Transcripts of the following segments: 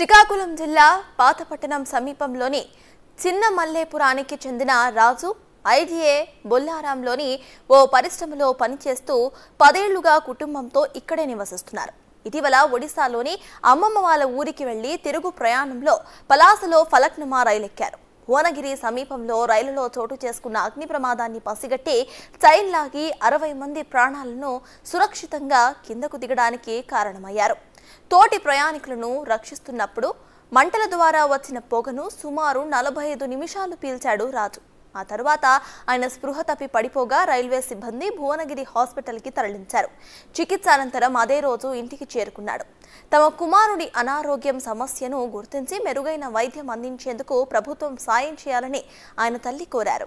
శ్రీకాకుళం జిల్లా పాతపట్టణం సమీపంలోని చిన్న మల్లేపురానికి చెందిన రాజు ఐడిఏ బొల్లారంలోని ఓ పరిశ్రమలో పనిచేస్తూ పదేళ్లుగా కుటుంబంతో ఇక్కడే నివసిస్తున్నారు ఇటీవల ఒడిశాలోని అమ్మమ్మ వాళ్ళ ఊరికి వెళ్లి తిరుగు ప్రయాణంలో పలాసలో ఫలక్నుమా రైలెక్కారు భువనగిరి సమీపంలో రైలులో చోటు చేసుకున్న అగ్ని ప్రమాదాన్ని పసిగట్టి చైన్ లాగి అరవై మంది ప్రాణాలను సురక్షితంగా కిందకు దిగడానికి కారణమయ్యారు తోటి ప్రయాణికులను రక్షిస్తున్నప్పుడు మంటల ద్వారా వచ్చిన పొగను సుమారు నలభై ఐదు నిమిషాలు పీల్చాడు రాజు ఆ తరువాత ఆయన స్పృహ తప్పి పడిపోగా రైల్వే సిబ్బంది భువనగిరి హాస్పిటల్కి తరలించారు చికిత్స అనంతరం అదే రోజు ఇంటికి చేరుకున్నాడు తమ కుమారుడి అనారోగ్యం సమస్యను గుర్తించి మెరుగైన వైద్యం అందించేందుకు ప్రభుత్వం సాయం చేయాలని ఆయన తల్లి కోరారు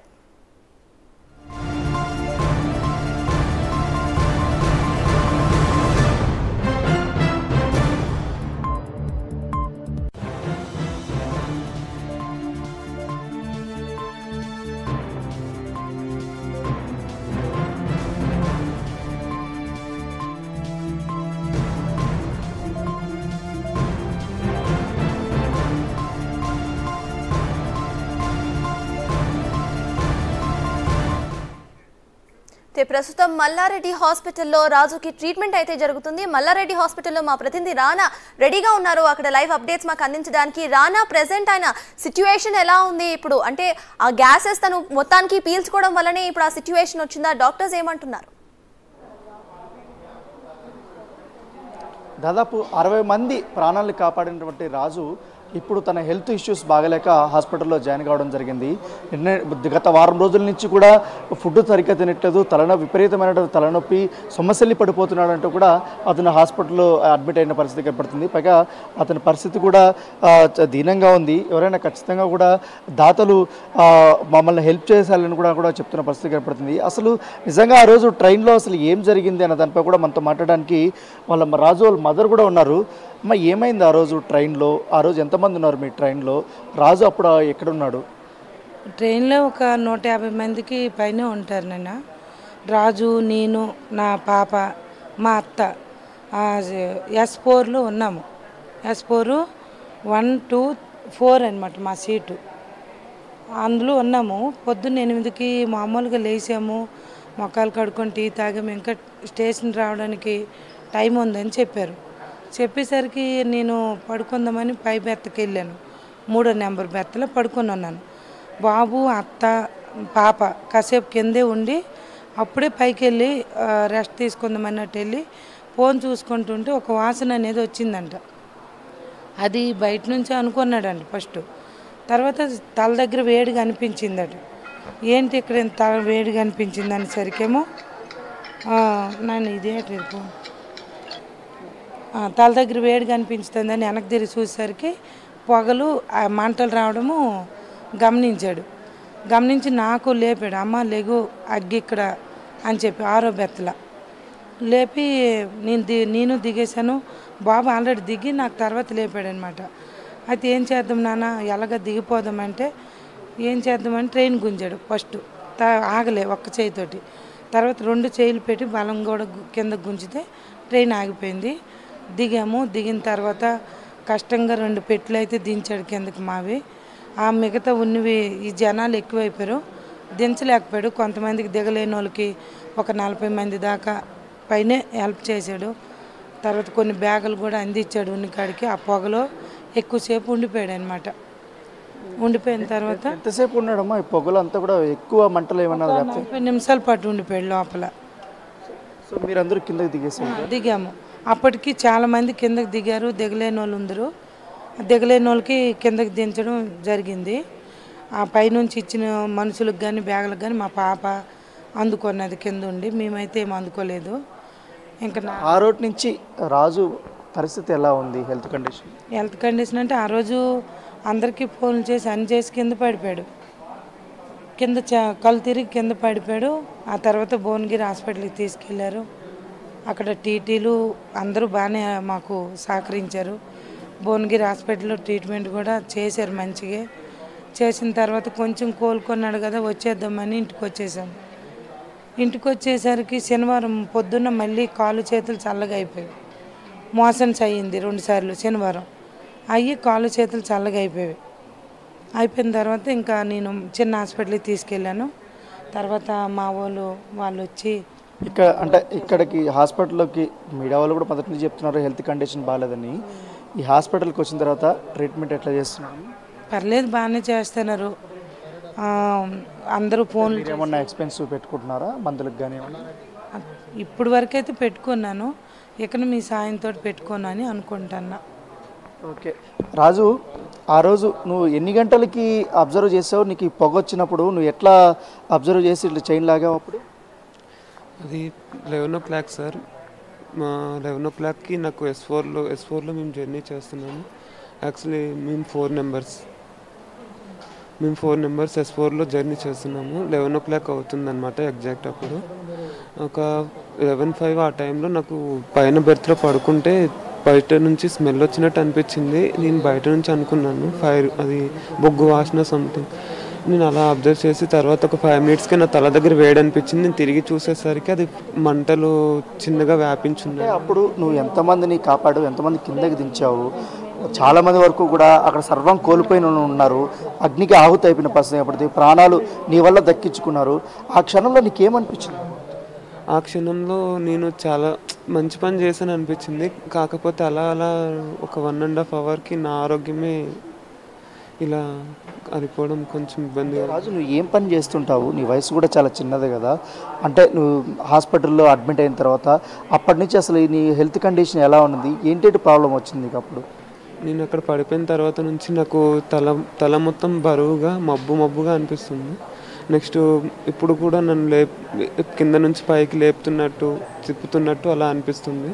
అయితే ప్రస్తుతం మల్లారెడ్డి హాస్పిటల్లో రాజుకి ట్రీట్మెంట్ అయితే జరుగుతుంది మల్లారెడ్డి హాస్పిటల్లో మా ప్రతినిధి రానా రెడీగా ఉన్నారు అక్కడ లైవ్ అప్డేట్స్ మాకు అందించడానికి రానా ప్రెసెంట్ ఆయన సిచ్యువేషన్ ఎలా ఉంది ఇప్పుడు అంటే ఆ గ్యాసెస్ తను మొత్తానికి పీల్చుకోవడం వల్లనే ఇప్పుడు ఆ సిచ్యువేషన్ వచ్చిందా డాక్టర్స్ ఏమంటున్నారు దాదాపు అరవై మంది ప్రాణాలను కాపాడినటువంటి రాజు ఇప్పుడు తన హెల్త్ ఇష్యూస్ బాగలేక హాస్పిటల్లో జాయిన్ కావడం జరిగింది నిన్న గత వారం రోజుల నుంచి కూడా ఫుడ్ సరిగ్గా తినట్లేదు తలనొప్పి విపరీతమైన తలనొప్పి సొమ్మసెల్లి పడిపోతున్నాడంటూ కూడా అతను హాస్పిటల్లో అడ్మిట్ అయిన పరిస్థితి కనపడుతుంది పైగా అతని పరిస్థితి కూడా ఆ, చ- దీనంగా ఉంది ఎవరైనా ఖచ్చితంగా కూడా దాతలు ఆ, మమ్మల్ని హెల్ప్ చేసేయాలని కూడా కూడా చెప్తున్న పరిస్థితి కనపడుతుంది అసలు నిజంగా ఆ రోజు ట్రైన్లో అసలు ఏం జరిగింది అన్న దానిపై కూడా మనతో మాట్లాడడానికి వాళ్ళ మ- రాజు వాళ్ళ మదర్ కూడా ఉన్నారు అమ్మ ఏమైంది ఆ రోజు ట్రైన్లో ఆ రోజు ఎంతమంది ఉన్నారు మీ ట్రైన్లో రాజు అప్పుడు ఎక్కడున్నాడు ట్రైన్లో ఒక నూట యాభై మందికి పైన ఉంటారు నాన్న రాజు నేను నా పాప మా అత్త ఎస్ ఫోర్లో ఉన్నాము S four one two four అనమాట మా సీటు అందులో ఉన్నాము పొద్దున్న ఎనిమిదికి మామూలుగా లేచాము మొక్కలు కడుక్కొని టీ తాగాము ఇంకా స్టేషన్ రావడానికి టైం ఉందని చెప్పారు చెప్పేసరికి నేను పడుకుందామని పై బెత్తకి వెళ్ళాను మూడో నెంబర్ బెత్తలో పడుకొని ఉన్నాను బాబు అత్త పాప కాసేపు కిందే ఉండి అప్పుడే పైకి వెళ్ళి ఆ, రెస్ట్ తీసుకుందామన్నట్టు వెళ్ళి ఫోన్ చూసుకుంటుంటే ఒక వాసన అనేది వచ్చిందంట అది బయట నుంచి అనుకున్నాడంట ఫస్ట్ తర్వాత తల దగ్గర వేడిగా అనిపించిందట ఏంటి ఇక్కడ ఇంత తల వేడిగా అనిపించింది అనేసరికేమో ఆ, నన్ను ఇదే రేపు ఆ, తల దగ్గర వేడిగా అనిపించుతుందని వెనక్కి తిరిగి చూసేసరికి పొగలు ఆ మంటలు రావడము గమనించాడు గమనించి నాకు లేపాడు అమ్మ లెగు అగ్గి ఇక్కడ అని చెప్పి ఆరో బెత్తల లేపి నేను ది నేను దిగేశాను బాబు ఆల్రెడీ దిగి నాకు తర్వాత లేపాడు అనమాట అయితే ఏం చేద్దాం నాన్న ఎలాగ దిగిపోదామంటే ఏం చేద్దామని ట్రైన్ గుంజాడు ఫస్ట్ త ఆగలే ఒక్క చేయితోటి తర్వాత రెండు చేయిలు పెట్టి బలం కూడా గు- కింద గుంజితే ట్రైన్ ఆగిపోయింది దిగాము దిగిన తర్వాత కష్టంగా రెండు పెట్లు అయితే దించాడు కిందకి మావి ఆ మిగతా ఉన్నవి ఈ జనాలు ఎక్కువైపోయారు దించలేకపోయాడు కొంతమందికి దిగలేని వాళ్ళకి ఒక నలభై మంది దాకా పైనే హెల్ప్ చేశాడు తర్వాత కొన్ని బ్యాగులు కూడా అందించాడు ఉన్నకాడికి ఆ పొగలో ఎక్కువసేపు ఉండిపోయాడు అనమాట ఉండిపోయిన తర్వాత ఎంతసేపు ఉన్నాడమ్మా ఈ పొగలు అంతా కూడా ఎక్కువ మంటలు ఏమన్నా వ్యాప్తి నలభై నిమిషాల పాటు ఉండిపోయాడు లోపల సో మీరందరూ కిందకి దిగేసారు దిగాము అప్పటికి చాలా మంది కిందకి దిగారు దిగలేని వాళ్ళు ఉందరు దిగలేని వాళ్ళకి కిందకి దించడం జరిగింది ఆ పైనుంచి ఇచ్చిన మనుషులకు కానీ బ్యాగులకు కానీ మా పాప అందుకున్నది కింద ఉండి మేమైతే ఏం అందుకోలేదు ఇంకా నా ఆ రోజు నుంచి రాజు పరిస్థితి ఎలా ఉంది హెల్త్ కండిషన్ హెల్త్ కండిషన్ అంటే ఆ రోజు అందరికీ ఫోన్ చేసి అన్ని చేసి కింద పడిపోయాడు కింద చ- కళ్ళు తిరిగి కింద పడిపోయాడు ఆ తర్వాత భువనగిరి హాస్పిటల్కి తీసుకెళ్లారు అక్కడ టీటీలు అందరూ బాగానే మాకు సహకరించారు భువనగిరి హాస్పిటల్లో ట్రీట్మెంట్ కూడా చేశారు మంచిగా చేసిన తర్వాత కొంచెం కోలుకున్నాడు కదా వచ్చేద్దామని ఇంటికి వచ్చేసాం ఇంటికి వచ్చేసరికి శనివారం పొద్దున్న మళ్ళీ కాలు చేతులు చల్లగా అయిపోయాయి మోషన్స్ అయ్యింది రెండుసార్లు శనివారం అయ్యి కాళ్ళు చేతులు చల్లగా అయిపోయాయి అయిపోయిన తర్వాత ఇంకా నేను చిన్న హాస్పిటల్కి తీసుకెళ్ళాను తర్వాత మా వాళ్ళు వాళ్ళు వచ్చి ఇక్కడ అంటే ఇక్కడికి హాస్పిటల్లోకి మీడియా వాళ్ళు కూడా మొదటి నుంచి చెప్తున్నారు హెల్త్ కండిషన్ బాగాలేదని ఈ హాస్పిటల్కి వచ్చిన తర్వాత ట్రీట్మెంట్ ఎట్లా చేస్తున్నారు పర్లేదు బాగానే చేస్తున్నారు ఆ, అందరూ ఫోన్లు మీరు ఏమన్నా ఎక్స్పెన్సివ్ పెట్టుకుంటున్నారా మందులకు కానీ ఏమన్నా ఇప్పుడు వరకైతే పెట్టుకున్నాను ఇక్కడ మీ సాయంతో పెట్టుకోనని అనుకుంటున్నా ఓకే రాజు ఆ రోజు నువ్వు ఎన్ని గంటలకి అబ్జర్వ్ చేసావు నీకు ఈ పొగ వచ్చినప్పుడు నువ్వు ఎట్లా అబ్జర్వ్ చేసి ఇట్లా చైన్ లాగావు అప్పుడు అది లెవెన్ ఓ క్లాక్ సార్ మా లెవెన్ ఓ క్లాక్కి నాకు ఎస్ ఫోర్లో ఎస్ ఫోర్లో మేము జర్నీ చేస్తున్నాము యాక్చువల్లీ మేము ఫోర్ నెంబర్స్ మేము ఫోర్ నెంబర్స్ ఎస్ ఫోర్లో జర్నీ చేస్తున్నాము లెవెన్ ఓ క్లాక్ అవుతుందన్నమాట ఎగ్జాక్ట్ అప్పుడు ఒక లెవెన్ ఫైవ్ ఆ టైంలో నాకు పైన బెర్త్లో పడుకుంటే బయట నుంచి స్మెల్ వచ్చినట్టు అనిపించింది నేను బయట నుంచి అనుకున్నాను ఫైర్ అది బొగ్గు వాసన సంథింగ్ నేను అలా అబ్జర్వ్ చేసి తర్వాత ఒక ఫైవ్ మినిట్స్కి నా తల దగ్గర వేడి అనిపించింది నేను తిరిగి చూసేసరికి అది మంటలు చిన్నగా వ్యాపించున్నాయి అంటే అప్పుడు నువ్వు ఎంతమందిని కాపాడు ఎంతమంది కిందకి దించావు చాలా మంది వరకు కూడా అక్కడ సర్వం కోల్పోయిన వాళ్ళు ఉన్నారు అగ్నికి ఆహుతి అయిపోయిన పరిస్థితి ఏర్పడుతుంది ప్రాణాలు నీ వల్ల దక్కించుకున్నారు ఆ క్షణంలో నీకేమనిపించింది ఆ క్షణంలో నేను చాలా మంచి పని చేశాను అనిపించింది కాకపోతే అలా అలా ఒక వన్ అండ్ హాఫ్ అవర్కి నా ఆరోగ్యమే ఇలా అరిపోవడం కొంచెం ఇబ్బందిగా రాజు నువ్వు ఏం పని చేస్తుంటావు నీ వయసు కూడా చాలా చిన్నదే కదా అంటే నువ్వు హాస్పిటల్లో అడ్మిట్ అయిన తర్వాత అప్పటి నుంచి అసలు నీ హెల్త్ కండిషన్ ఎలా ఉన్నది ఏంటి ప్రాబ్లం వచ్చింది నీకు అప్పుడు నేను అక్కడ పడిపోయిన తర్వాత నుంచి నాకు తల తల మొత్తం బరువుగా మబ్బు మబ్బుగా అనిపిస్తుంది నెక్స్ట్ ఇప్పుడు కూడా నన్ను లేప్ కింద నుంచి పైకి లేపుతున్నట్టు తిప్పుతున్నట్టు అలా అనిపిస్తుంది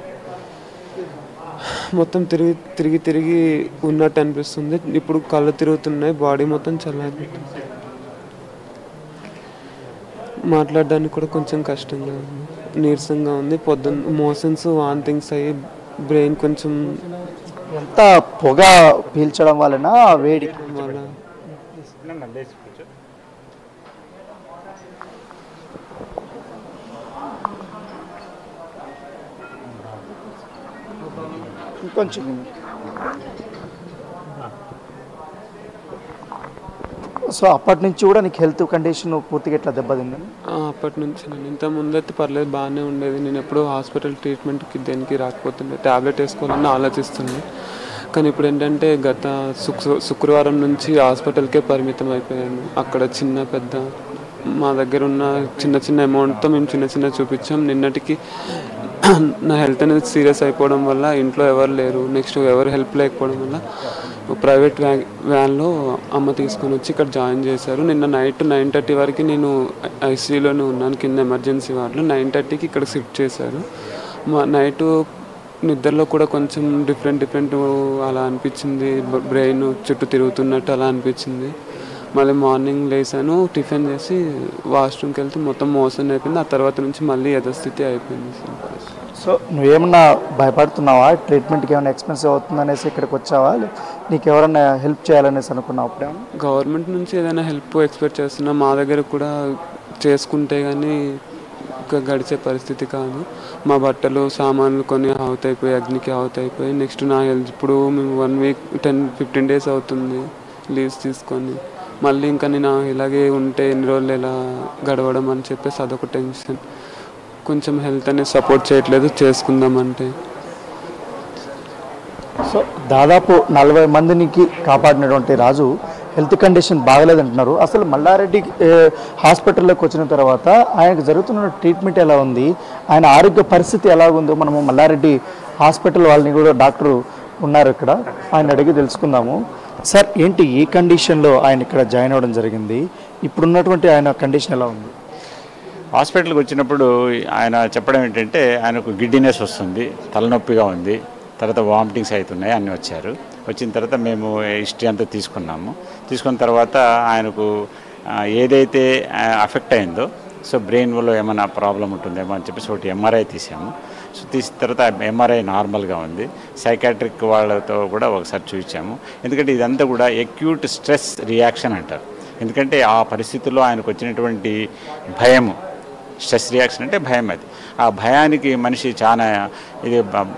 మొత్తం తిరిగి తిరిగి తిరిగి ఉన్నట్టు అనిపిస్తుంది ఇప్పుడు కళ్ళు తిరుగుతున్నాయి బాడీ మొత్తం చల్లారిపోతుంది మాట్లాడడానికి కూడా కొంచెం కష్టంగా ఉంది నీరసంగా ఉంది పొద్దున్న మోషన్స్ వాంతింగ్స్ అయ్యి బ్రెయిన్ కొంచెం ఎంత పొగ పీల్చడం వలన వేడి వాళ్ళ ఇంకొంచెం సో అప్పటి నుంచి కూడా నీకు హెల్త్ కండిషన్ పూర్తిగా ఎట్లా దెబ్బతిందని ఆ, అప్పటి నుంచి నేను ఇంత ముందైతే పర్లేదు బాగానే ఉండేది నేను ఎప్పుడూ హాస్పిటల్ ట్రీట్మెంట్కి దేనికి రాకపోతుండే ట్యాబ్లెట్ వేసుకోవాలని ఆలోచిస్తుంది కానీ ఇప్పుడు ఏంటంటే గత శుక్ర శుక్రవారం నుంచి హాస్పిటల్కే పరిమితం అయిపోయాను అక్కడ చిన్న పెద్ద మా దగ్గర ఉన్న చిన్న చిన్న అమౌంట్తో మేము చిన్న చిన్న చూపించాం నిన్నటికి నా హెల్త్ అనేది సీరియస్ అయిపోవడం వల్ల ఇంట్లో ఎవరు లేరు నెక్స్ట్ ఎవరు హెల్ప్ లేకపోవడం వల్ల ప్రైవేట్ వ్యా వ్యాన్లో అమ్మ తీసుకొని వచ్చి ఇక్కడ జాయిన్ చేశారు నిన్న నైట్ నైన్ థర్టీ వరకు నేను ఐసీయూలోనే ఉన్నాను కింద ఎమర్జెన్సీ వార్డులో నైన్ థర్టీకి ఇక్కడ షిఫ్ట్ చేశారు మా నైట్ నిద్రలో కూడా కొంచెం డిఫరెంట్ డిఫరెంట్ అలా అనిపించింది బ్రెయిన్ చుట్టూ తిరుగుతున్నట్టు అలా అనిపించింది మళ్ళీ మార్నింగ్ లేసాను టిఫిన్ చేసి వాష్రూమ్కి వెళ్తే మొత్తం మోషన్ అయిపోయింది ఆ తర్వాత నుంచి మళ్ళీ యథస్థితి అయిపోయింది సో నువ్వేమన్నా భయపడుతున్నావా ట్రీట్మెంట్కి ఏమైనా ఎక్స్పెన్సివ్ అవుతుందనేసి ఇక్కడికి వచ్చావా లే- నీకు ఎవరైనా హెల్ప్ చేయాలనేసి అనుకున్నావు అప్పుడేమన్నా గవర్నమెంట్ నుంచి ఏదైనా హెల్ప్ ఎక్స్పెక్ట్ చేస్తున్నా మా దగ్గర కూడా చేసుకుంటే కానీ ఇంకా గడిచే పరిస్థితి కాదు మా బట్టలు సామాన్లు కొన్ని అవుట్ అయిపోయి అగ్నికి అవుట్ అయిపోయి నెక్స్ట్ నా హెల్త్ ఇప్పుడు మేము one week ten fifteen days అవుతుంది లీవ్స్ తీసుకొని మళ్ళీ ఇంకా నేను ఇలాగే ఉంటే ఎన్ని రోజులు ఎలా గడవడం అని చెప్పేసి అదొక టెన్షన్ కొంచెం హెల్త్ అనేది సపోర్ట్ చేయట్లేదు చేసుకుందామంటే సో దాదాపు నలభై మందినికి కాపాడినటువంటి రాజు హెల్త్ కండిషన్ బాగలేదంటున్నారు అసలు మల్లారెడ్డి ఏ, హాస్పిటల్లోకి వచ్చిన తర్వాత ఆయనకు జరుగుతున్న ట్రీట్మెంట్ ఎలా ఉంది ఆయన ఆరోగ్య పరిస్థితి ఎలా ఉందో మనము మల్లారెడ్డి హాస్పిటల్ వాళ్ళని కూడా డాక్టరు ఉన్నారు ఇక్కడ ఆయన అడిగి తెలుసుకుందాము సార్ ఏంటి ఏ కండిషన్లో ఆయన ఇక్కడ జాయిన్ అవ్వడం జరిగింది ఇప్పుడున్నటువంటి ఆయన కండిషన్ ఎలా ఉంది హాస్పిటల్కి వచ్చినప్పుడు ఆయన చెప్పడం ఏంటంటే ఆయనకు గిడ్డినెస్ వస్తుంది తలనొప్పిగా ఉంది తర్వాత వామిటింగ్స్ అవుతున్నాయి అన్నీ వచ్చారు వచ్చిన తర్వాత మేము హిస్టరీ అంతా తీసుకున్నాము తీసుకున్న తర్వాత ఆయనకు ఆ, ఏదైతే అఫెక్ట్ అయిందో సో బ్రెయిన్ వల్ల ఏమైనా ప్రాబ్లం ఉంటుందేమో అని చెప్పేసి ఒకటి ఎంఆర్ఐ తీసాము సో తీసిన తర్వాత ఎంఆర్ఐ నార్మల్గా ఉంది సైకాట్రిక్ వాళ్ళతో కూడా ఒకసారి చూపించాము ఎందుకంటే ఇదంతా కూడా ఎక్యూట్ స్ట్రెస్ రియాక్షన్ అంటారు ఎందుకంటే ఆ పరిస్థితుల్లో ఆయనకు వచ్చినటువంటి భయము స్ట్రెస్ రియాక్షన్ అంటే భయం అది ఆ భయానికి మనిషి చాలా ఇది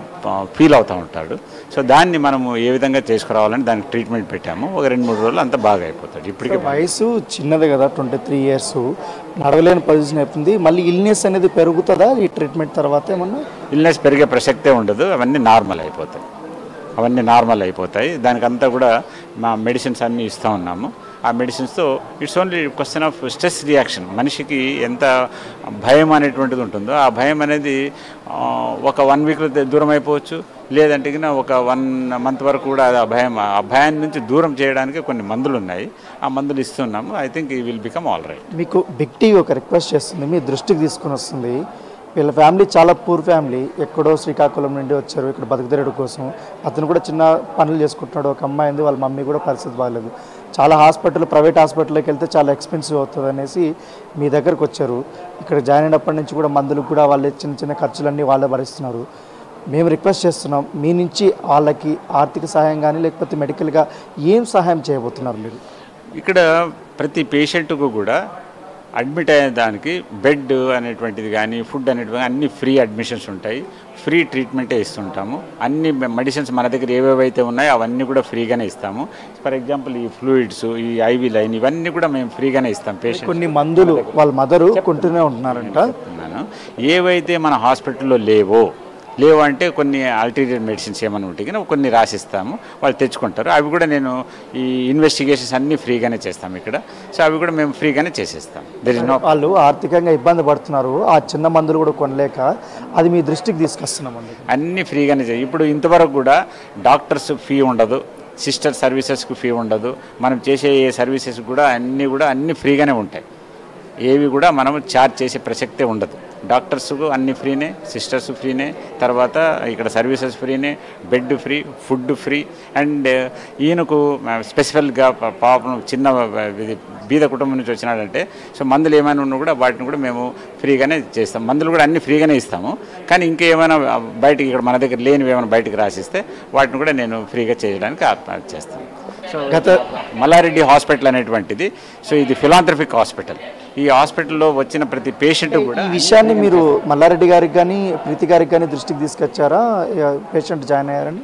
ఫీల్ అవుతూ ఉంటాడు సో దాన్ని మనము ఏ విధంగా చేసుకురావాలని దానికి ట్రీట్మెంట్ పెట్టాము ఒక రెండు మూడు రోజులు అంతా బాగా అయిపోతాడు ఇప్పటికే వయసు చిన్నది కదా ట్వంటీ త్రీ ఇయర్స్ నడవలేని పొజిషన్ అవుతుంది మళ్ళీ ఇల్నెస్ అనేది పెరుగుతుందా ఈ ట్రీట్మెంట్ తర్వాత ఏమన్నా ఇల్నెస్ పెరిగే ప్రసక్తే ఉండదు అవన్నీ నార్మల్ అయిపోతాయి అవన్నీ నార్మల్ అయిపోతాయి దానికంతా కూడా మా మెడిసిన్స్ అన్నీ ఇస్తూ ఉన్నాము ఆ మెడిసిన్స్తో it's only question of stress reaction మనిషికి ఎంత భయం అనేటువంటిది ఉంటుందో ఆ భయం అనేది ఆ, ఒక వన్ వీక్లో దూరం అయిపోవచ్చు లేదంటే గిన ఒక వన్ మంత్ వరకు కూడా ఆ భయం ఆ భయాన్ని నుంచి దూరం చేయడానికి కొన్ని మందులు ఉన్నాయి ఆ మందులు ఇస్తున్నాము I think he will become all right మీకు బిగ్ టీవీ ఒక రిక్వెస్ట్ చేస్తుంది మీ దృష్టికి తీసుకుని వస్తుంది వీళ్ళ ఫ్యామిలీ చాలా పూర్ ఫ్యామిలీ ఎక్కడో శ్రీకాకుళం నుండి వచ్చారు ఇక్కడ బతుకుతెరడు కోసం అతను కూడా చిన్న పనులు చేసుకుంటున్నాడు ఒక అమ్మాయి ఉంది వాళ్ళ మమ్మీ కూడా పరిస్థితి బాగాలేదు చాలా హాస్పిటల్ ప్రైవేట్ హాస్పిటల్కి వెళ్తే చాలా ఎక్స్పెన్సివ్ అవుతుంది అనేసి మీ దగ్గరకు వచ్చారు ఇక్కడ జాయిన్ అయినప్పటి నుంచి కూడా మందులకు కూడా వాళ్ళే చిన్న చిన్న ఖర్చులన్నీ వాళ్ళే భరిస్తున్నారు మేము రిక్వెస్ట్ చేస్తున్నాం మీ నుంచి వాళ్ళకి ఆర్థిక సహాయం కానీ లేకపోతే మెడికల్గా ఏం సహాయం చేయబోతున్నారు మీరు ఇక్కడ ప్రతి పేషెంట్కు కూడా అడ్మిట్ అయ్యే దానికి బెడ్ అనేటువంటిది కానీ ఫుడ్ అనేటువంటి అన్ని ఫ్రీ అడ్మిషన్స్ ఉంటాయి ఫ్రీ ట్రీట్మెంటే ఇస్తుంటాము అన్ని మెడిసిన్స్ మన దగ్గర ఏవేవైతే ఉన్నాయో అవన్నీ కూడా ఫ్రీగానే ఇస్తాము ఫర్ ఎగ్జాంపుల్ ఈ ఫ్లూయిడ్స్ ఈ ఐవి లైన్ ఇవన్నీ కూడా మేము ఫ్రీగానే ఇస్తాం పేషెంట్ కొన్ని మందులు వాళ్ళ మదరు కొంటూనే ఉంటున్నారంట చెప్తున్నాను ఏవైతే మన హాస్పిటల్లో లేవో లేవు అంటే కొన్ని అల్టీరియర్ మెడిసిన్స్ ఏమైనా ఉంటే కనుక కొన్ని రాసిస్తాము వాళ్ళు తెచ్చుకుంటారు అవి కూడా నేను ఈ ఇన్వెస్టిగేషన్స్ అన్నీ ఫ్రీగానే చేస్తాము ఇక్కడ సో అవి కూడా మేము ఫ్రీగానే చేసేస్తాం దెర్ ఇస్ నో వాళ్ళు ఆర్థికంగా ఇబ్బంది పడుతున్నారు ఆ చిన్న మందులు కూడా కొనలేక అది మీ దృష్టికి తీసుకొస్తున్నామండి అన్నీ ఫ్రీగానే చేయి ఇప్పుడు ఇంతవరకు కూడా డాక్టర్స్ ఫీ ఉండదు సిస్టర్ సర్వీసెస్కి ఫీ ఉండదు మనం చేసే ఏ సర్వీసెస్ కూడా అన్నీ కూడా అన్నీ ఫ్రీగానే ఉంటాయి ఏవి కూడా మనం ఛార్జ్ చేసే ప్రసక్తే ఉండదు డాక్టర్స్కు అన్ని ఫ్రీనే సిస్టర్స్ ఫ్రీనే తర్వాత ఇక్కడ సర్వీసెస్ ఫ్రీనే bed free food free and ఈయనకు స్పెసిఫిక్గా పాపం చిన్న ఇది బీద కుటుంబం నుంచి వచ్చినాడంటే సో మందులు ఏమైనా ఉన్నా కూడా వాటిని కూడా మేము ఫ్రీగానే చేస్తాం మందులు కూడా అన్ని ఫ్రీగానే ఇస్తాము కానీ ఇంకా ఏమైనా బయటికి ఇక్కడ మన దగ్గర లేనివి ఏమైనా బయటికి రాసిస్తే వాటిని కూడా నేను ఫ్రీగా చేయడానికి ఆ- చేస్తాను సో గత మల్లారెడ్డి హాస్పిటల్ అనేటువంటిది సో ఇది ఫిలాంథ్రఫిక్ హాస్పిటల్ ఈ హాస్పిటల్లో వచ్చిన ప్రతి పేషెంట్ కూడా ఈ విషయాన్ని మీరు మల్లారెడ్డి గారికి కానీ ప్రీతి గారికి కానీ దృష్టికి తీసుకొచ్చారా పేషెంట్ జాయిన్ అయ్యారని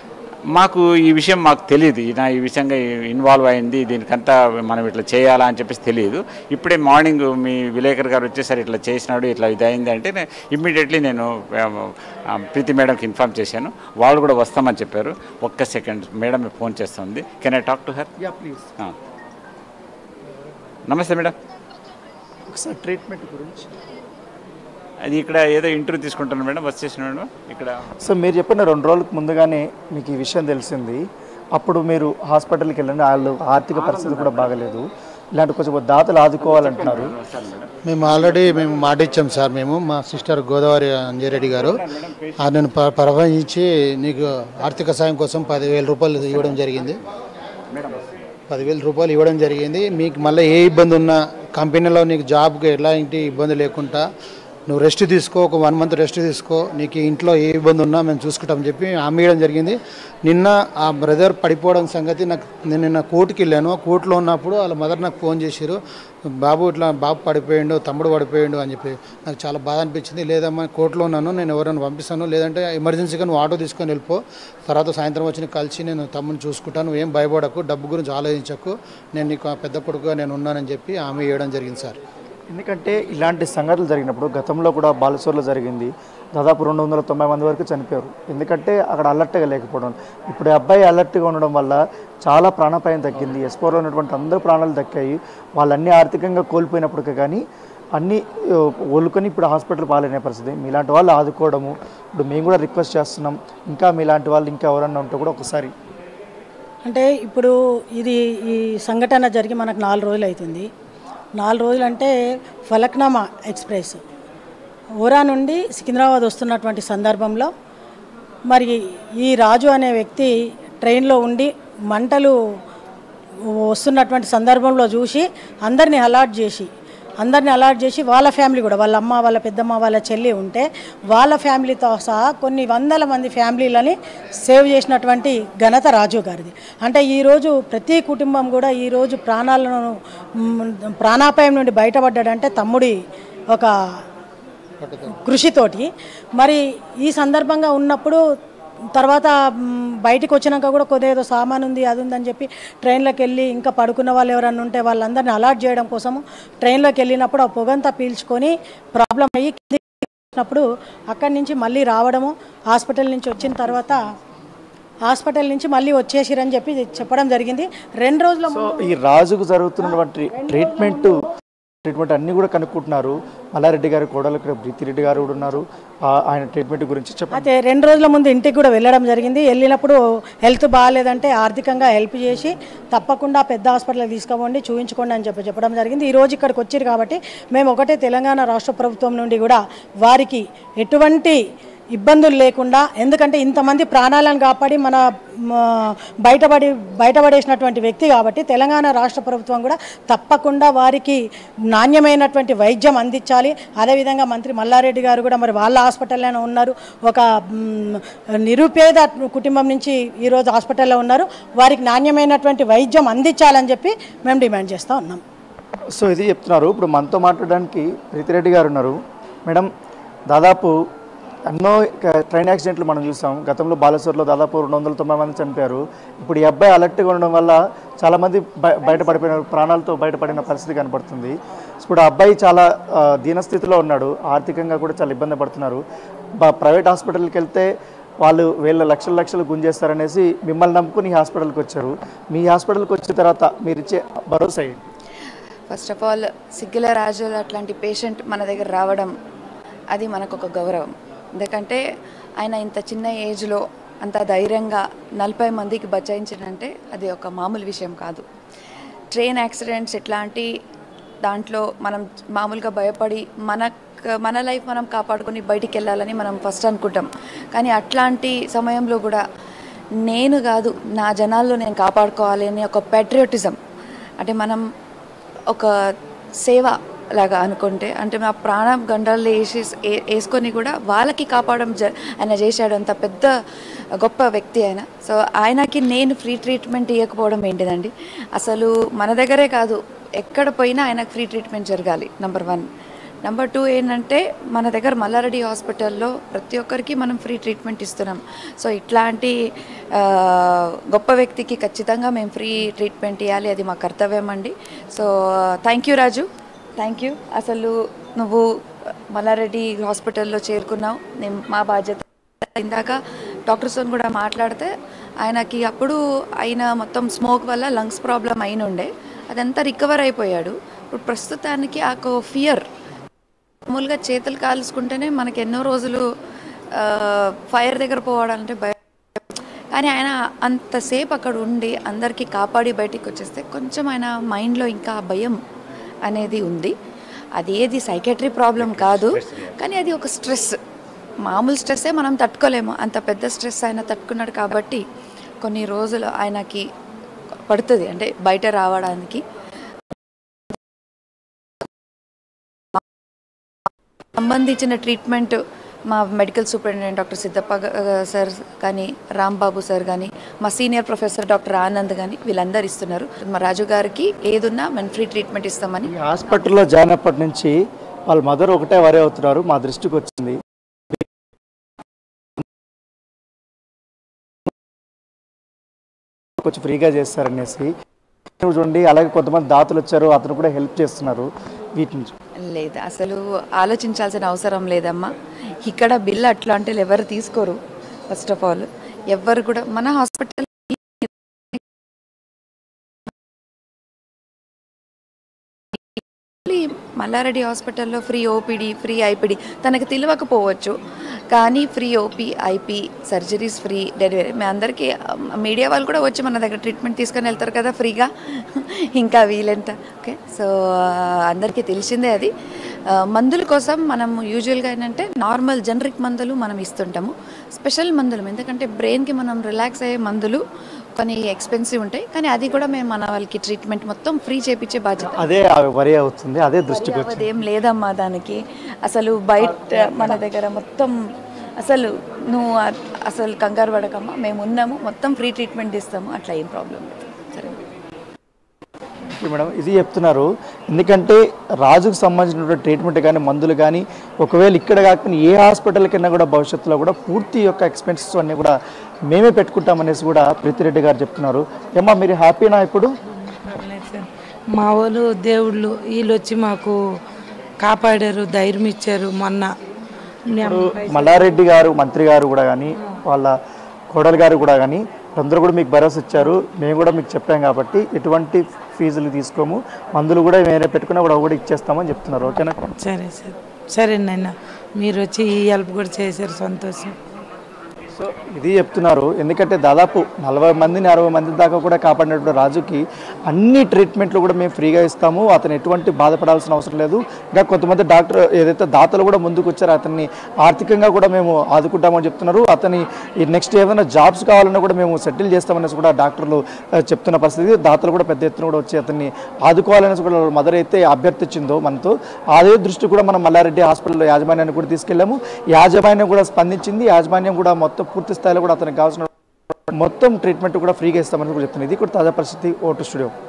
మాకు ఈ విషయం మాకు తెలియదు నా ఈ విషయంగా ఇన్వాల్వ్ అయింది దీనికంతా మనం ఇట్లా చేయాలా అని చెప్పేసి తెలియదు ఇప్పుడే మార్నింగ్ మీ విలేకర్ గారు వచ్చేసరి ఇట్లా చేసినాడు ఇట్లా ఇది అయింది అంటే ఇమ్మీడియట్లీ నేను ఆ, ఆ, ప్రీతి మేడంకి ఇన్ఫామ్ చేశాను వాళ్ళు కూడా వస్తామని చెప్పారు ఒక్క సెకండ్ మేడం ఫోన్ చేస్తుంది can I talk to her yeah please నమస్తే మేడం ఒకసారి ట్రీట్మెంట్ గురించి అది ఇక్కడ ఏదో ఇంటర్వ్యూ తీసుకుంటాను మేడం వచ్చేసిన మేడం ఇక్కడ సో మీరు చెప్పిన రెండు రోజులకు ముందుగానే మీకు ఈ విషయం తెలిసింది అప్పుడు మీరు హాస్పిటల్కి వెళ్ళండి వాళ్ళు ఆర్థిక పరిస్థితి కూడా బాగలేదు ఇలాంటి కొంచెం దాతలు ఆదుకోవాలంటున్నారు మేము ఆల్రెడీ మేము మాట ఇచ్చాం సార్ మేము మా సిస్టర్ గోదావరి అంజారెడ్డి గారు నన్ను ప్రవహించి నీకు ఆర్థిక సాయం కోసం పదివేల రూపాయలు ఇవ్వడం జరిగింది పదివేల రూపాయలు ఇవ్వడం జరిగింది మీకు మళ్ళీ ఏ ఇబ్బంది ఉన్నా కంపెనీలో నీకు జాబ్కి ఎలాంటి ఇబ్బంది లేకుండా నువ్వు రెస్ట్ తీసుకో ఒక వన్ మంత్ రెస్ట్ తీసుకో నీకు ఇంట్లో ఏ ఇబ్బంది ఉన్నా మేము చూసుకుంటామని చెప్పి హామీ ఇవ్వడం జరిగింది నిన్న ఆ బ్రదర్ పడిపోవడం సంగతి నాకు నేను నిన్న కోర్టుకి వెళ్ళాను కోర్టులో ఉన్నప్పుడు వాళ్ళ మదర్ నాకు ఫోన్ చేశారు బాబు ఇట్లా బాబు పడిపోయిండు తమ్ముడు పడిపోయిండు అని చెప్పి నాకు చాలా బాధ అనిపించింది లేదమ్మా కోర్టులో ఉన్నాను నేను ఎవరైనా పంపిస్తాను లేదంటే ఎమర్జెన్సీగా నువ్వు ఆటో తీసుకొని వెళ్ళిపో తర్వాత సాయంత్రం వచ్చి నీకు కలిసి నేను తమ్ముని చూసుకుంటాను నువ్వేం భయపడకు డబ్బు గురించి ఆలోచించకు నేను నీకు ఆ పెద్ద కొడుకుగా నేను ఉన్నానని చెప్పి హామీ ఇవ్వడం జరిగింది సార్ ఎందుకంటే ఇలాంటి సంఘటనలు జరిగినప్పుడు గతంలో కూడా బాలసోర్లో జరిగింది దాదాపు రెండు వందల తొంభై మంది వరకు చనిపోయారు ఎందుకంటే అక్కడ అలర్ట్గా లేకపోవడం ఇప్పుడు ఈ అబ్బాయి అలర్ట్గా ఉండడం వల్ల చాలా ప్రాణాపాయం తగ్గింది ఎస్పోర్లో ఉన్నటువంటి అందరూ ప్రాణాలు దక్కాయి వాళ్ళన్నీ ఆర్థికంగా కోల్పోయినప్పటికీ కానీ అన్నీ ఆ, కోలుకొని ఇప్పుడు హాస్పిటల్ పాలైన పరిస్థితి మీలాంటి వాళ్ళు ఆదుకోవడము ఇప్పుడు మేము కూడా రిక్వెస్ట్ చేస్తున్నాం ఇంకా మీలాంటి వాళ్ళు ఇంకా ఎవరన్నా ఉంటే కూడా ఒకసారి అంటే ఇప్పుడు ఇది ఈ సంఘటన జరిగి మనకు నాలుగు రోజులు అవుతుంది నాలుగు రోజులు అంటే ఫలక్నామా ఎక్స్ప్రెస్ ఓరా నుండి సికింద్రాబాద్ వస్తున్నటువంటి సందర్భంలో మరి ఈ రాజు అనే వ్యక్తి ట్రైన్లో ఉండి మంటలు వస్తున్నటువంటి సందర్భంలో చూసి అందరినీ అలర్ట్ చేసి అందరిని అలర్ట్ చేసి వాళ్ళ ఫ్యామిలీ కూడా వాళ్ళ అమ్మ వాళ్ళ పెద్దమ్మ వాళ్ళ చెల్లి ఉంటే వాళ్ళ ఫ్యామిలీతో సహా కొన్ని వందల మంది ఫ్యామిలీలని సేవ్ చేసినటువంటి ఘనత రాజు గారిది అంటే ఈరోజు ప్రతి కుటుంబం కూడా ఈరోజు ప్రాణాలను మ్, ప్రాణాపాయం నుండి బయటపడ్డాడంటే తమ్ముడి ఒక కృషితోటి మరి ఈ సందర్భంగా ఉన్నప్పుడు తర్వాత మ్, బయటికి వచ్చినాక కూడా కొద్దిగా ఏదో సామాన్ ఉంది అది ఉందని చెప్పి ట్రైన్లోకి వెళ్ళి ఇంకా పడుకున్న వాళ్ళు ఎవరైనా ఉంటే వాళ్ళందరినీ అలర్ట్ చేయడం కోసము ట్రైన్లోకి వెళ్ళినప్పుడు ఆ పొగంతా పీల్చుకొని ప్రాబ్లం అయ్యి కిందికి వచ్చినప్పుడు అక్కడి నుంచి మళ్ళీ రావడము హాస్పిటల్ నుంచి వచ్చిన తర్వాత హాస్పిటల్ నుంచి మళ్ళీ వచ్చేసిరని చెప్పి చెప్పడం జరిగింది రెండు రోజుల సో ఈ రాజుకు జరుగుతున్నటువంటి ట్రీట్మెంట్ ట్రీట్మెంట్ అన్ని కూడా కనుక్కుంటున్నారు మల్లారెడ్డి గారు కోడలు ఇక్కడ ప్రీతిరెడ్డి గారు కూడా ఉన్నారు ఆ, ఆయన ట్రీట్మెంట్ గురించి చెప్పండి అయితే రెండు రోజుల ముందు ఇంటికి కూడా వెళ్ళడం జరిగింది వెళ్ళినప్పుడు హెల్త్ బాగాలేదంటే ఆర్థికంగా హెల్ప్ చేసి తప్పకుండా పెద్ద హాస్పిటల్కి తీసుకోండి చూపించుకోండి అని చెప్పి చెప్పడం జరిగింది ఈ రోజు ఇక్కడికి వచ్చారు కాబట్టి మేము ఒకటే తెలంగాణ రాష్ట్ర ప్రభుత్వం నుండి కూడా వారికి ఎటువంటి ఇబ్బందులు లేకుండా ఎందుకంటే ఇంతమంది ప్రాణాలను కాపాడి మన మ, బయటపడి బయటపడేసినటువంటి వ్యక్తి కాబట్టి తెలంగాణ రాష్ట్ర ప్రభుత్వం కూడా తప్పకుండా వారికి నాణ్యమైనటువంటి వైద్యం అందించాలి అదేవిధంగా మంత్రి మల్లారెడ్డి గారు కూడా మరి వాళ్ళ హాస్పిటల్లోనే ఉన్నారు ఒక మ్, నిరుపేద కుటుంబం నుంచి ఈరోజు హాస్పిటల్లో ఉన్నారు వారికి నాణ్యమైనటువంటి వైద్యం అందించాలని చెప్పి మేము డిమాండ్ చేస్తూ ఉన్నాం సో ఇది చెప్తున్నారు ఇప్పుడు మనతో మాట్లాడడానికి ప్రీతిరెడ్డి గారు ఉన్నారు మేడం దాదాపు ఎన్నో క- ట్రైన్ యాక్సిడెంట్లు మనం చూసాం గతంలో బాలేశ్వర్లో దాదాపు రెండు వందల తొంభై మంది చనిపోయారు ఇప్పుడు ఈ అబ్బాయి అలర్ట్గా ఉండడం వల్ల చాలామంది బయ బయటపడిపోయిన ప్రాణాలతో బయటపడిన పరిస్థితి కనపడుతుంది ఇప్పుడు ఆ అబ్బాయి చాలా ఆ, దీనస్థితిలో ఉన్నాడు ఆర్థికంగా కూడా చాలా ఇబ్బంది పడుతున్నారు బ- ప్రైవేట్ హాస్పిటల్కి వెళ్తే వాళ్ళు వీళ్ళ లక్షల లక్షలు గుంజేస్తారనేసి మిమ్మల్ని నమ్ముకుని ఈ హాస్పిటల్కి వచ్చారు మీ హాస్పిటల్కి వచ్చిన తర్వాత మీరు ఇచ్చే భరోసా ఏంటి ఫస్ట్ ఆఫ్ ఆల్ సిగ్గుల రాజులు అట్లాంటి పేషెంట్ మన దగ్గర రావడం అది మనకు ఒక గౌరవం ఎందుకంటే ఆయన ఇంత చిన్న ఏజ్లో అంత ధైర్యంగా నలభై మందికి బచాయించాడంటే అది ఒక మామూలు విషయం కాదు ట్రైన్ యాక్సిడెంట్స్ ఇట్లాంటి దాంట్లో మనం మామూలుగా భయపడి మన మన లైఫ్ మనం కాపాడుకొని బయటికి వెళ్ళాలని మనం ఫస్ట్ అనుకుంటాం కానీ అట్లాంటి సమయంలో కూడా నేను కాదు నా జనాల్లో నేను కాపాడుకోవాలి అనే ఒక పెట్రియోటిజం అంటే మనం ఒక సేవ లాగా అనుకుంటే అంటే మా ప్రాణం గంటల్లో వేసి ఏ- వేసుకొని కూడా వాళ్ళకి కాపాడడం జ ఆయన చేశాడు అంత పెద్ద గొప్ప వ్యక్తి ఆయన సో ఆయనకి నేను ఫ్రీ ట్రీట్మెంట్ ఇవ్వకపోవడం ఏంటిదండి అసలు మన దగ్గరే కాదు ఎక్కడ పోయినా ఆయనకు ఫ్రీ ట్రీట్మెంట్ జరగాలి నంబర్ వన్ నెంబర్ టూ ఏంటంటే మన దగ్గర మల్లారెడ్డి హాస్పిటల్లో ప్రతి ఒక్కరికి మనం ఫ్రీ ట్రీట్మెంట్ ఇస్తున్నాం సో ఇట్లాంటి ఆ, గొప్ప వ్యక్తికి ఖచ్చితంగా మేము ఫ్రీ ట్రీట్మెంట్ ఇవ్వాలి అది మా కర్తవ్యం అండి so thank you Raju thank you అసలు నువ్వు మల్లారెడ్డి హాస్పిటల్లో చేరుకున్నావు నేను మా బాధ్యత ఇందాక డాక్టర్స్తో కూడా మాట్లాడితే ఆయనకి అప్పుడు ఆయన మొత్తం స్మోక్ వల్ల లంగ్స్ ప్రాబ్లం అయిన ఉండే అదంతా రికవర్ అయిపోయాడు ఇప్పుడు ప్రస్తుతానికి ఆ ఫియర్ మామూలుగా చేతులు కాల్చుకుంటేనే మనకి ఎన్నో రోజులు ఫైర్ దగ్గర పోవాలంటే భయం కానీ ఆయన అంతసేపు అక్కడ ఉండి అందరికీ కాపాడి బయటికి వచ్చేస్తే కొంచెం ఆయన మైండ్లో ఇంకా ఆ భయం అనేది ఉంది అది ఏది సైకెట్రీ ప్రాబ్లం కాదు కానీ అది ఒక స్ట్రెస్ మామూలు స్ట్రెస్సే మనం తట్టుకోలేము అంత పెద్ద స్ట్రెస్ ఆయన తట్టుకున్నాడు కాబట్టి కొన్ని రోజులు ఆయనకి పడుతుంది అంటే బయట రావడానికి సంబంధించిన ట్రీట్మెంట్ మా మెడికల్ సూపరింటెండెంట్ డాక్టర్ సిద్ధప్ప గ- సార్ కానీ రాంబాబు సార్ కానీ మా సీనియర్ ప్రొఫెసర్ డాక్టర్ ఆనంద్ కానీ వీళ్ళందరూ ఇస్తున్నారు మా రాజు గారికి ఏదున్నా మేము ఫ్రీ ట్రీట్మెంట్ ఇస్తామని ఈ హాస్పిటల్లో జాయిన్ అప్పటి నుంచి వాళ్ళ మదర్ ఒకటే వరే అవుతున్నారు మా దృష్టికి వచ్చింది కొంచెం ఫ్రీగా చేస్తారనేసి చూడండి అలాగే కొంతమంది దాతలు వచ్చారు అతను కూడా హెల్ప్ చేస్తున్నారు వీటి నుంచి లేదు అసలు ఆలోచించాల్సిన అవసరం లేదమ్మా ఇక్కడ బిల్ అట్లాంటి ఎవరు తీసుకోరు ఫస్ట్ ఆఫ్ ఆల్ ఎవరు కూడా మన హాస్పిటల్ మల్లారెడ్డి హాస్పిటల్లో ఫ్రీ ఓపీడీ ఫ్రీ ఐపీడీ తనకు తెలియకపోవచ్చు కానీ free OP IP surgeries free delivery మీ అందరికీ మీడియా వాళ్ళు కూడా వచ్చి మన దగ్గర ట్రీట్మెంట్ తీసుకొని వెళ్తారు కదా ఫ్రీగా ఇంకా వీలెంత ఓకే సో అందరికీ తెలిసిందే అది ఆ, మందుల కోసం మనం యూజువల్గా ఏంటంటే నార్మల్ జనరిక్ మందులు మనం ఇస్తుంటాము స్పెషల్ మందులు ఎందుకంటే బ్రెయిన్కి మనం రిలాక్స్ అయ్యే మందులు కొన్ని ఎక్స్పెన్సివ్ ఉంటాయి కానీ అది కూడా మేము మన వాళ్ళకి ట్రీట్మెంట్ మొత్తం ఫ్రీ చేపించే బాధ్యత అదే వరి అవుతుంది అదే దృష్టికి వచ్చింది అదేం లేదమ్మా దానికి అసలు బయట మన దగ్గర మొత్తం అసలు నువ్వు అ- అసలు కంగారు పడకమ్మా మేము ఉన్నాము మొత్తం ఫ్రీ ట్రీట్మెంట్ ఇస్తాము అట్లా ఏం ప్రాబ్లం లేదు సరే ఓకే మేడం ఇది చెప్తున్నారు ఎందుకంటే రాజుకు సంబంధించినటువంటి ట్రీట్మెంట్ కానీ మందులు కానీ ఒకవేళ ఇక్కడ కాకపోయినా ఏ హాస్పిటల్ కన్నా కూడా భవిష్యత్తులో కూడా పూర్తి యొక్క ఎక్స్పెన్సెస్ అన్నీ కూడా మేమే పెట్టుకుంటామనేసి కూడా ప్రీతిరెడ్డి గారు చెప్తున్నారు ఏమ్మా మీరు హ్యాపీనా ఇప్పుడు పర్లేదు సార్ మా వాళ్ళు దేవుళ్ళు వీళ్ళు వచ్చి మాకు కాపాడారు ధైర్యం ఇచ్చారు మొన్న నేను మల్లారెడ్డి గారు మంత్రి గారు కూడా కానీ వాళ్ళ కోడలు గారు కూడా కానీ అందరూ కూడా మీకు భరోసా ఇచ్చారు మేము కూడా మీకు చెప్పాం కాబట్టి ఎటువంటి ఫీజులు తీసుకోము మందులు కూడా వేరే పెట్టుకున్నా కూడా కూడా ఇచ్చేస్తామని చెప్తున్నారు ఓకేనా సరే సార్ సరే నాయన మీరు వచ్చి ఈ హెల్ప్ కూడా చేశారు సంతోషం సో ఇది చెప్తున్నారు ఎందుకంటే దాదాపు నలభై మందిని అరవై మంది దాకా కూడా కాపాడినటువంటి రాజుకి అన్ని ట్రీట్మెంట్లు కూడా మేము ఫ్రీగా ఇస్తాము అతను ఎటువంటి బాధపడాల్సిన అవసరం లేదు ఇంకా కొంతమంది డాక్టర్ ఏదైతే దాతలు కూడా ముందుకు వచ్చారో అతన్ని ఆర్థికంగా కూడా మేము ఆదుకుంటామని చెప్తున్నారు అతని ఈ నెక్స్ట్ ఏదైనా జాబ్స్ కావాలన్నా కూడా మేము సెటిల్ చేస్తామనేసి కూడా డాక్టర్లు ఆ, చెప్తున్న పరిస్థితి దాతలు కూడా పెద్ద ఎత్తున కూడా వచ్చి అతన్ని ఆదుకోవాలనేసి కూడా మదర్ అయితే అభ్యర్థించిందో మనతో అదే దృష్టి కూడా మనం మల్లారెడ్డి హాస్పిటల్ యాజమాన్యాన్ని కూడా తీసుకెళ్ళాము యాజమాన్యం కూడా స్పందించింది యాజమాన్యం కూడా మొత్తం పూర్తి స్థాయిలో కూడా అతనికి కావాల్సిన మొత్తం ట్రీట్మెంట్ కూడా ఫ్రీగా ఇస్తామని కూడా చెప్తుంది ఇది కూడా తాజా పరిస్థితి ఓటు స్టూడియో